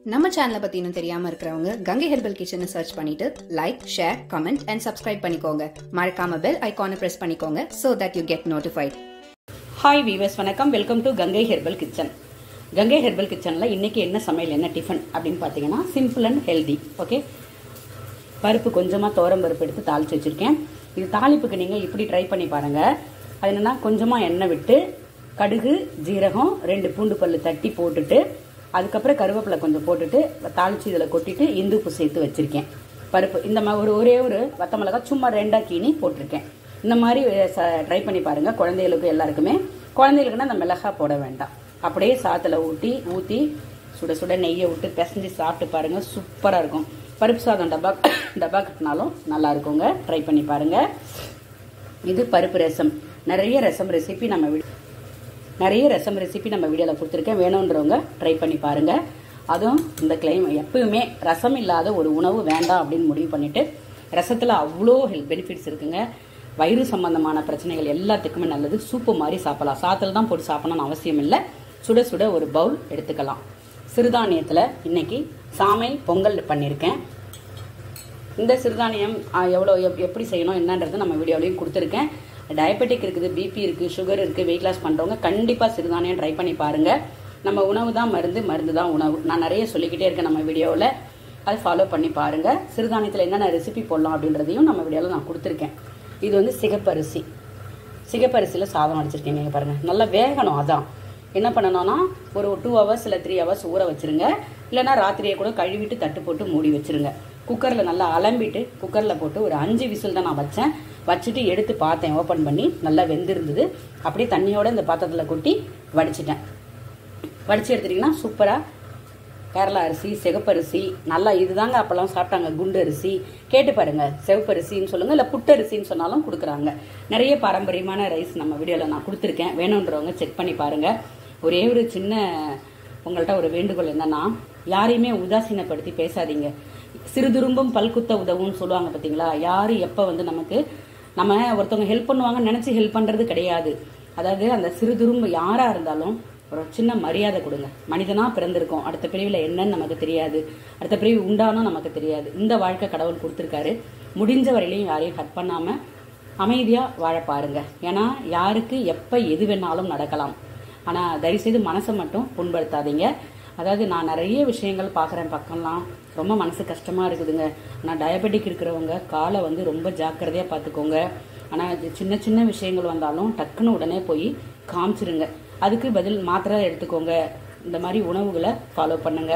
நம்ம சேனலை பத்தி இன்னும் தெரியாம இருக்கிறவங்க கங்கை ஹெர்பல் கிச்சனை சர்ச் பண்ணிட்டு like share comment and subscribe பண்ணிக்கோங்க மறக்காம பெல் ஐகானை பிரஸ் பண்ணிக்கோங்க so that you get notified hi viewers வணக்கம் welcome to Ganga herbal kitchen Ganga herbal கிச்சனில் இன்னைக்கு என்ன சமையல் என்ன டிஃபன் அப்படின்னு பார்த்தீங்கன்னா சிம்பிள் அண்ட் ஹெல்தி ஓகே பருப்பு கொஞ்சமாக தோரம் பருப்பு எடுத்து தாளித்து வச்சுருக்கேன் இது தாளிப்புக்கு நீங்கள் இப்படி ட்ரை பண்ணி பாருங்கள் அது என்னென்னா கொஞ்சமாக எண்ணெய் விட்டு கடுகு ஜீரகம் ரெண்டு பூண்டு பல்லு தட்டி போட்டுட்டு அதுக்கப்புறம் கருவேப்பிலை கொஞ்சம் போட்டுட்டு தாளித்து இதில் கொட்டிட்டு இந்துப்பு சேர்த்து வச்சுருக்கேன் பருப்பு இந்த மாதிரி ஒரு ஒரே ஒரு வத்த மிளகாய் சும்மா ரெண்டாக கீனி போட்டிருக்கேன் இந்த மாதிரி ட்ரை பண்ணி பாருங்கள் குழந்தைகளுக்கு எல்லாருக்குமே குழந்தைகளுக்குன்னா அந்த மிளகாய் போட வேண்டாம் அப்படியே சாத்தில் ஊட்டி ஊற்றி சுட சுட நெய்யை விட்டு பிசைஞ்சு சாப்பிட்டு பாருங்கள் சூப்பராக இருக்கும் பருப்பு சாதம் டப்பா டப்பா கட்டினாலும் நல்லா இருக்குங்க ட்ரை பண்ணி பாருங்கள் இது பருப்பு ரசம் நிறைய ரசம் ரெசிபி நம்ம வீ நிறைய ரசம் ரெசிபி நம்ம வீடியோவில் கொடுத்துருக்கேன் வேணுன்றவங்க ட்ரை பண்ணி பாருங்கள் அதுவும் இந்த கிளைம் எப்பவுமே ரசம் இல்லாத ஒரு உணவு வேண்டாம் அப்படின்னு முடிவு பண்ணிட்டு ரசத்தில் அவ்வளோ ஹெல்த் பெனிஃபிட்ஸ் இருக்குங்க வயிறு சம்பந்தமான பிரச்சனைகள் எல்லாத்துக்குமே நல்லது சூப்பு மாதிரி சாப்பிடலாம் சாத்தில் தான் போட்டு சாப்பிடணும்னு அவசியம் இல்லை சுட சுட ஒரு பவுல் எடுத்துக்கலாம் சிறுதானியத்தில் இன்னைக்கு சாமை பொங்கல் பண்ணியிருக்கேன் இந்த சிறுதானியம் ஆ, எவ்வளோ எப் எப்படி செய்யணும் என்னன்றது நம்ம வீடியோலையும் கொடுத்துருக்கேன் டயபெட்டிக் இருக்குது பிபி இருக்குது சுகர் இருக்குது வெயிட் லாஸ் பண்ணுறவங்க கண்டிப்பாக சிறுதானியம் ட்ரை பண்ணி பாருங்கள் நம்ம உணவு தான் மருந்து மருந்து தான் உணவு நான் நிறைய சொல்லிக்கிட்டே இருக்கேன் நம்ம வீடியோவில் அதை ஃபாலோ பண்ணி பாருங்கள் சிறுதானியத்தில் என்னென்ன ரெசிபி போடலாம் அப்படின்றதையும் நம்ம வீடியோவில் நான் கொடுத்துருக்கேன் இது வந்து சிகப்பரிசி சிகப்பரிசியில் சாதம் அடிச்சிருக்கேன் நீங்கள் பாருங்கள் நல்லா வேகணும் அதான் என்ன பண்ணணும்னா ஒரு டூ ஹவர்ஸ் இல்லை த்ரீ ஹவர்ஸ் ஊற வச்சிருங்க இல்லைன்னா ராத்திரியே கூட கழுவிட்டு தட்டு போட்டு மூடி வச்சிருங்க குக்கரில் நல்லா அலம்பிட்டு குக்கரில் போட்டு ஒரு அஞ்சு விசில் தான் நான் வச்சேன் வச்சுட்டு எடுத்து பார்த்தேன் ஓப்பன் பண்ணி நல்லா வெந்திருந்தது அப்படியே தண்ணியோட இந்த பாத்திரத்தில் கொட்டி வடிச்சிட்டேன் வடிச்சு எடுத்துட்டிங்கன்னா சூப்பராக கேரளா அரிசி சிகப்பரிசி நல்லா இதுதாங்க அப்போல்லாம் சாப்பிட்டாங்க குண்டு அரிசி கேட்டு பாருங்க சிவப்பரிசின்னு சொல்லுங்க இல்லை புட்டரிசின்னு சொன்னாலும் கொடுக்குறாங்க நிறைய பாரம்பரியமான ரைஸ் நம்ம வீடியோவில் நான் கொடுத்துருக்கேன் வேணுன்றவங்க செக் பண்ணி பாருங்க ஒரே ஒரு சின்ன உங்கள்கிட்ட ஒரு வேண்டுகோள் என்னன்னா யாரையுமே உதாசீனப்படுத்தி பேசாதீங்க சிறுதுரும்பும் பல்குத்த உதவும்னு சொல்லுவாங்க பார்த்தீங்களா யாரு எப்போ வந்து நமக்கு நம்ம ஒருத்தவங்க ஹெல்ப் பண்ணுவாங்கன்னு நினச்சி ஹெல்ப் பண்ணுறது கிடையாது அதாவது அந்த சிறுதுரும்பு யாராக இருந்தாலும் ஒரு சின்ன மரியாதை கொடுங்க மனிதனா பிறந்திருக்கோம் அடுத்த பிரிவில் என்னன்னு நமக்கு தெரியாது அடுத்த பிரிவு உண்டானும் நமக்கு தெரியாது இந்த வாழ்க்கை கடவுள் கொடுத்துருக்காரு முடிஞ்ச வரையிலையும் யாரையும் ஹட் பண்ணாம அமைதியா வாழ பாருங்க ஏன்னா யாருக்கு எப்ப எது வேணாலும் நடக்கலாம் ஆனா தயவுசெய்து மனசை மட்டும் புண்படுத்தாதீங்க அதாவது நான் நிறைய விஷயங்கள் பார்க்குறேன் பக்கம்லாம் ரொம்ப மனசு கஷ்டமா இருக்குதுங்க ஆனால் டயபெட்டிக் இருக்கிறவங்க காலை வந்து ரொம்ப ஜாக்கிரதையா பார்த்துக்கோங்க ஆனால் இது சின்ன சின்ன விஷயங்கள் வந்தாலும் டக்குன்னு உடனே போய் காமிச்சிருங்க அதுக்கு பதில் மாத்திரை எடுத்துக்கோங்க இந்த மாதிரி உணவுகளை ஃபாலோ பண்ணுங்க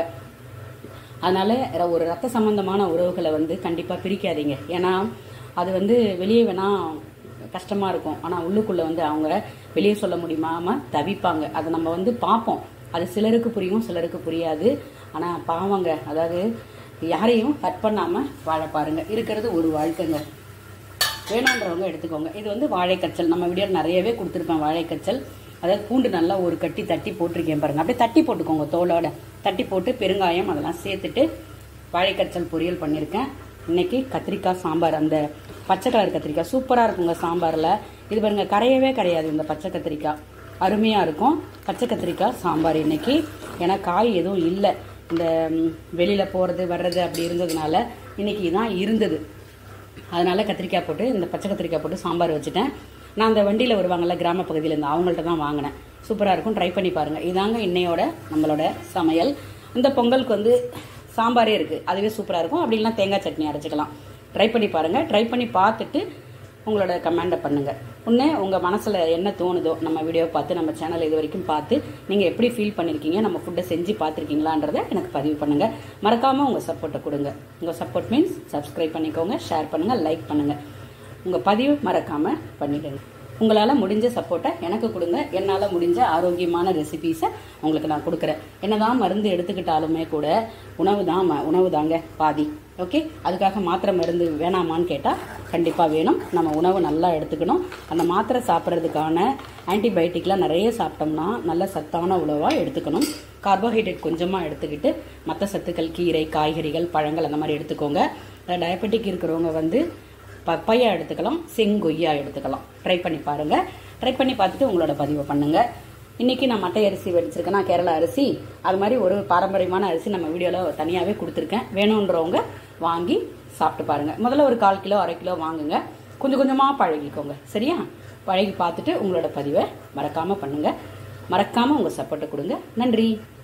அதனால ர- ஒரு ரத்த சம்பந்தமான உறவுகளை வந்து கண்டிப்பாக பிரிக்காதீங்க ஏன்னா அது வந்து வெளியே வேணா கஷ்டமா இருக்கும் ஆனால் உள்ளுக்குள்ள வந்து அவங்க வெளியே சொல்ல முடியாம தவிப்பாங்க அதை நம்ம வந்து பார்ப்போம் அது சிலருக்கு புரியும் சிலருக்கு புரியாது ஆனால் பாவங்க அதாவது யாரையும் ஹட் பண்ணாம வாழ பாருங்க இருக்கிறது ஒரு வாழ்க்கைங்க வேணான்றவங்க எடுத்துக்கோங்க இது வந்து வாழைக்கச்சல் நம்ம வீடியோ நிறையவே கொடுத்துருப்பேன் வாழைக்கச்சல் அதாவது பூண்டு நல்லா ஒரு கட்டி தட்டி போட்டிருக்கேன் பாருங்க அப்படியே தட்டி போட்டுக்கோங்க தோலோட தட்டி போட்டு பெருங்காயம் அதெல்லாம் சேர்த்துட்டு வாழைக்கச்சல் பொரியல் பண்ணியிருக்கேன் இன்னைக்கு கத்திரிக்காய் சாம்பார் அந்த பச்சை கலர் கத்திரிக்காய் சூப்பராக இருக்குங்க சாம்பாரில் இது பாருங்க கரையவே கிடையாது இந்த பச்சை கத்திரிக்காய் அருமையாக இருக்கும் பச்சை கத்திரிக்காய் சாம்பார் இன்னைக்கு ஏன்னா காய் எதுவும் இல்லை இந்த ம், வெளியில போகிறது வர்றது அப்படி இருந்ததுனால இன்னைக்கு தான் இருந்தது அதனால கத்திரிக்காய் போட்டு இந்த பச்சை கத்திரிக்காய் போட்டு சாம்பார் வச்சுட்டேன் நான் அந்த வண்டியில் வருவாங்கல்ல கிராம பகுதியில் இருந்து அவங்கள்ட்ட தான் வாங்கினேன் சூப்பராக இருக்கும் ட்ரை பண்ணி பாருங்கள் இதாங்க இன்னையோட நம்மளோட சமையல் இந்த பொங்கலுக்கு வந்து சாம்பாரே இருக்குது அதுவே சூப்பராக இருக்கும் அப்படி இல்லைன்னா தேங்காய் சட்னி அரைச்சிக்கலாம் ட்ரை பண்ணி பாருங்கள் ட்ரை பண்ணி பார்த்துட்டு உங்களோட கமெண்டை பண்ணுங்கள் ஒன்று உங்கள் மனசில் என்ன தோணுதோ நம்ம வீடியோ பார்த்து நம்ம சேனல் இது வரைக்கும் பார்த்து நீங்கள் எப்படி ஃபீல் பண்ணியிருக்கீங்க நம்ம ஃபுட்டை செஞ்சு பார்த்துருக்கீங்களான்றதை எனக்கு பதிவு பண்ணுங்கள் மறக்காமல் உங்கள் சப்போர்ட்டை கொடுங்க உங்கள் சப்போர்ட் மீன்ஸ் சப்ஸ்கிரைப் பண்ணிக்கோங்க ஷேர் பண்ணுங்கள் லைக் பண்ணுங்கள் உங்கள் பதிவு மறக்காமல் பண்ணிடுங்க உங்களால் முடிஞ்ச சப்போர்ட்டை எனக்கு கொடுங்க என்னால் முடிஞ்ச ஆரோக்கியமான ரெசிபீஸை உங்களுக்கு நான் கொடுக்குறேன் என்னதான் மருந்து எடுத்துக்கிட்டாலுமே கூட உணவு தான் ம- உணவு தாங்க பாதி ஓகே அதுக்காக மாத்திரை மருந்து வேணாமான்னு கேட்டால் கண்டிப்பாக வேணும் நம்ம உணவு நல்லா எடுத்துக்கணும் அந்த மாத்திரை சாப்பிட்றதுக்கான ஆன்டிபயோட்டிக்லாம் நிறைய சாப்பிட்டோம்னா நல்ல சத்தான உணவாக எடுத்துக்கணும் கார்போஹைட்ரேட் கொஞ்சமாக எடுத்துக்கிட்டு மற்ற சத்துக்கள் கீரை காய்கறிகள் பழங்கள் அந்த மாதிரி எடுத்துக்கோங்க டயபெட்டிக் இருக்கிறவங்க வந்து பப்பையா எடுத்துக்கலாம் செங்கொய்யா எடுத்துக்கலாம் ட்ரை பண்ணி பாருங்க ட்ரை பண்ணி பார்த்துட்டு உங்களோட பதிவை பண்ணுங்க இன்னைக்கு நான் மட்டை அரிசி வெடிச்சிருக்கேன்னா கேரளா அரிசி அது மாதிரி ஒரு பாரம்பரியமான அரிசி நம்ம வீடியோவில் தனியாகவே கொடுத்துருக்கேன் வேணுன்றவங்க வாங்கி சாப்பிட்டு பாருங்க முதல்ல ஒரு கால் கிலோ அரை கிலோ வாங்குங்க கொஞ்சம் கொஞ்சமாக பழகிக்கோங்க சரியா பழகி பார்த்துட்டு உங்களோட பதிவை மறக்காமல் பண்ணுங்க மறக்காமல் உங்கள் சப்போர்ட்டை கொடுங்க நன்றி